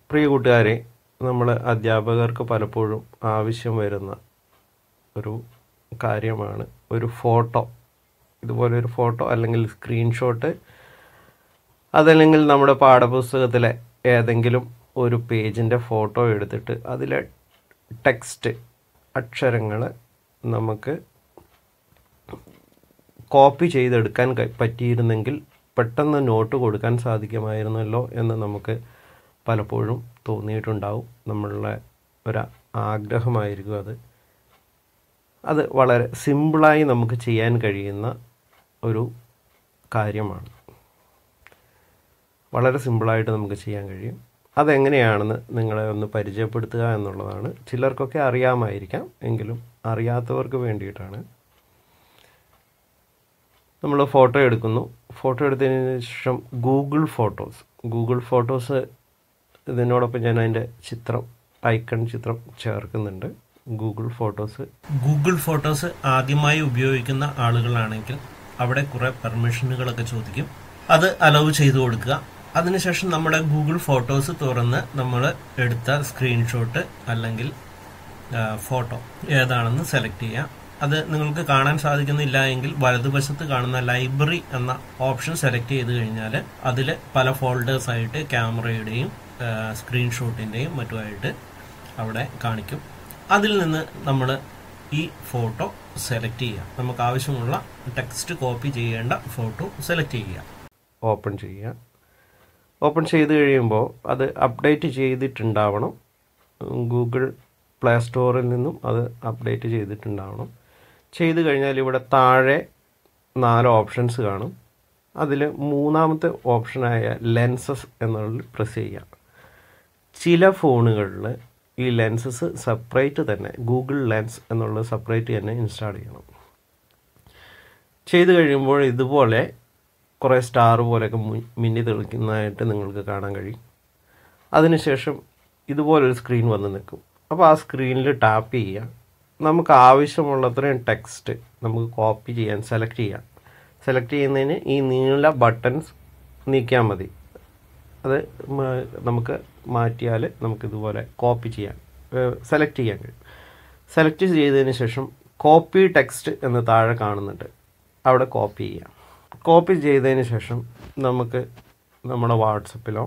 പ്രിയ കൂട്ടുകാരെ നമ്മൾ അധ്യാപകർക്ക് പലപ്പോഴും ആവശ്യം വരുന്ന ഒരു കാര്യമാണ് ഒരു ഫോട്ടോ ഇതുപോലെ ഒരു ഫോട്ടോ അല്ലെങ്കിൽ സ്ക്രീൻഷോട്ട് അതല്ലെങ്കിൽ നമ്മുടെ പാഠപുസ്തകത്തിലെ ഏതെങ്കിലും ഒരു പേജിൻ്റെ ഫോട്ടോ എടുത്തിട്ട് അതിലെ ടെക്സ്റ്റ് അക്ഷരങ്ങൾ നമുക്ക് കോപ്പി ചെയ്തെടുക്കാൻ കഴി- പറ്റിയിരുന്നെങ്കിൽ പെട്ടെന്ന് നോട്ട് കൊടുക്കാൻ സാധിക്കുമായിരുന്നല്ലോ എന്ന് നമുക്ക് പലപ്പോഴും തോന്നിയിട്ടുണ്ടാവും നമ്മളുടെ ഒരു ആഗ്രഹമായിരിക്കും അത് അത് വളരെ സിമ്പിളായി നമുക്ക് ചെയ്യാൻ കഴിയുന്ന ഒരു കാര്യമാണ് വളരെ സിമ്പിളായിട്ട് നമുക്ക് ചെയ്യാൻ കഴിയും അതെങ്ങനെയാണെന്ന് നിങ്ങളെ ഒന്ന് പരിചയപ്പെടുത്തുക എന്നുള്ളതാണ് ചിലർക്കൊക്കെ അറിയാമായിരിക്കാം എങ്കിലും അറിയാത്തവർക്ക് വേണ്ടിയിട്ടാണ് നമ്മൾ ഫോട്ടോ എടുക്കുന്നു ഫോട്ടോ എടുത്തതിന് ശേഷം ഗൂഗിൾ ഫോട്ടോസ് ഗൂഗിൾ ഫോട്ടോസ് ഇതിനോടൊപ്പം ഞാൻ അതിൻ്റെ ചിത്രം ഐക്കൺ ചിത്രം ചേർക്കുന്നുണ്ട് ഗൂഗിൾ ഫോട്ടോസ് ഗൂഗിൾ ഫോട്ടോസ് ആദ്യമായി ഉപയോഗിക്കുന്ന ആളുകളാണെങ്കിൽ അവിടെ കുറെ പെർമിഷനുകളൊക്കെ ചോദിക്കും അത് അലൗ ചെയ്തു കൊടുക്കുക അതിനുശേഷം നമ്മുടെ ഗൂഗിൾ ഫോട്ടോസ് തുറന്ന് നമ്മൾ എടുത്ത സ്ക്രീൻഷോട്ട് അല്ലെങ്കിൽ ആ, ഫോട്ടോ ഏതാണെന്ന് സെലക്ട് ചെയ്യാം അത് നിങ്ങൾക്ക് കാണാൻ സാധിക്കുന്നില്ല എങ്കിൽ വലതുവശത്ത് കാണുന്ന ലൈബ്രറി എന്ന ഓപ്ഷൻ സെലക്ട് ചെയ്ത് കഴിഞ്ഞാൽ അതിൽ പല ഫോൾഡേഴ്സ് ആയിട്ട് ക്യാമറയുടെയും സ്ക്രീൻഷോട്ടിൻ്റെയും മറ്റുമായിട്ട് അവിടെ കാണിക്കും അതിൽ നിന്ന് നമ്മൾ ഈ ഫോട്ടോ സെലക്ട് ചെയ്യുക നമുക്ക് ആവശ്യമുള്ള ടെക്സ്റ്റ് കോപ്പി ചെയ്യേണ്ട ഫോട്ടോ സെലക്ട് ചെയ്യുക ഓപ്പൺ ചെയ്യുക ഓപ്പൺ ചെയ്ത് കഴിയുമ്പോൾ അത് അപ്ഡേറ്റ് ചെയ്തിട്ടുണ്ടാവണം ഗൂഗിൾ പ്ലേ സ്റ്റോറിൽ നിന്നും അത് അപ്ഡേറ്റ് ചെയ്തിട്ടുണ്ടാവണം ചെയ്ത് കഴിഞ്ഞാൽ ഇവിടെ താഴെ നാല് ഓപ്ഷൻസ് കാണും അതിൽ മൂന്നാമത്തെ ഓപ്ഷനായ ലെൻസസ് എന്നുള്ളതിൽ പ്രസ് ചെയ്യുക ചില ഫോണുകളിൽ ഈ ലെൻസസ് സെപ്പറേറ്റ് തന്നെ ഗൂഗിൾ ലെൻസ് എന്നുള്ളത് സെപ്പറേറ്റ് തന്നെ ഇൻസ്റ്റാൾ ചെയ്യണം ചെയ്ത് കഴിയുമ്പോൾ ഇതുപോലെ കുറേ സ്റ്റാർ പോലെയൊക്കെ മു- മിന്നി തെളിക്കുന്നതായിട്ട് നിങ്ങൾക്ക് കാണാൻ കഴിയും അതിനുശേഷം ഇതുപോലൊരു സ്ക്രീൻ വന്ന് നിൽക്കും അപ്പോൾ ആ സ്ക്രീനിൽ ടാപ്പ് ചെയ്യുക നമുക്ക് ആവശ്യമുള്ളത്രയും ടെക്സ്റ്റ് നമുക്ക് കോപ്പി ചെയ്യാൻ സെലക്ട് ചെയ്യാം സെലക്ട് ചെയ്യുന്നതിന് ഈ നീല ബട്ടൺസ് നീക്കിയാൽ മതി അത് മ- നമുക്ക് മാറ്റിയാൽ നമുക്കിതുപോലെ കോപ്പി ചെയ്യാൻ സെലക്ട് ചെയ്യാൻ കഴിയും സെലക്ട് ചെയ്തതിന് ശേഷം കോപ്പി ടെക്സ്റ്റ് എന്ന് താഴെ കാണുന്നുണ്ട് അവിടെ കോപ്പി ചെയ്യാം കോപ്പി ചെയ്തതിന് ശേഷം നമുക്ക് നമ്മുടെ വാട്സപ്പിലോ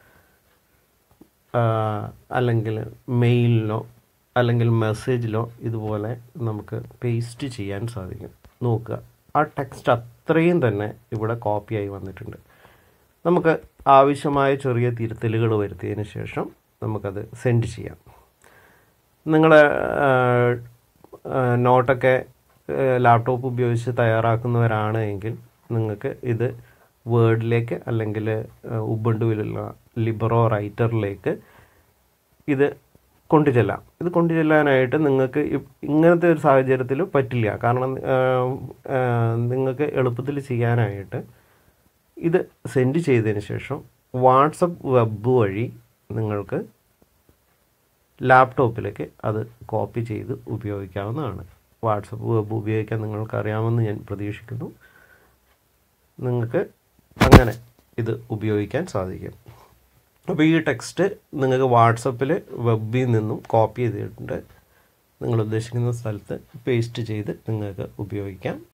അല്ലെങ്കിൽ മെയിലിലോ അല്ലെങ്കിൽ മെസ്സേജിലോ ഇതുപോലെ നമുക്ക് പേസ്റ്റ് ചെയ്യാൻ സാധിക്കും നോക്കുക ആ ടെക്സ്റ്റ് അത്രയും തന്നെ ഇവിടെ കോപ്പിയായി വന്നിട്ടുണ്ട് നമുക്ക് ആവശ്യമായ ചെറിയ തിരുത്തലുകൾ വരുത്തിയതിന് ശേഷം നമുക്കത് സെൻഡ് ചെയ്യാം നിങ്ങളുടെ നോട്ടൊക്കെ ലാപ്ടോപ്പ് ഉപയോഗിച്ച് തയ്യാറാക്കുന്നവരാണ് എങ്കിൽ നിങ്ങൾക്ക് ഇത് വേർഡിലേക്ക് അല്ലെങ്കിൽ ഉബണ്ടുവിലുള്ള ലിബറോ റൈറ്ററിലേക്ക് ഇത് കൊണ്ടുചെല്ലാം ഇത് കൊണ്ടുചെല്ലാനായിട്ട് നിങ്ങൾക്ക് ഇ- ഇങ്ങനത്തെ ഒരു സാഹചര്യത്തിൽ പറ്റില്ല കാരണം ആ, ആ, നിങ്ങൾക്ക് എളുപ്പത്തിൽ ചെയ്യാനായിട്ട് ഇത് സെൻഡ് ചെയ്തതിന് ശേഷം വാട്സപ്പ് വെബ് വഴി നിങ്ങൾക്ക് ലാപ്ടോപ്പിലേക്ക് അത് കോപ്പി ചെയ്ത് ഉപയോഗിക്കാവുന്നതാണ് വാട്സപ്പ് വെബ് ഉപയോഗിക്കാൻ നിങ്ങൾക്ക് അറിയാമെന്ന് ഞാൻ പ്രതീക്ഷിക്കുന്നു നിങ്ങൾക്ക് അങ്ങനെ ഇത് ഉപയോഗിക്കാൻ സാധിക്കും അപ്പോൾ ഈ ടെക്സ്റ്റ് നിങ്ങൾക്ക് വാട്സപ്പിൽ വെബിൽ നിന്നും കോപ്പി ചെയ്തിട്ടുണ്ട് നിങ്ങൾ ഉദ്ദേശിക്കുന്ന സ്ഥലത്ത് പേസ്റ്റ് ചെയ്ത് നിങ്ങൾക്ക് ഉപയോഗിക്കാം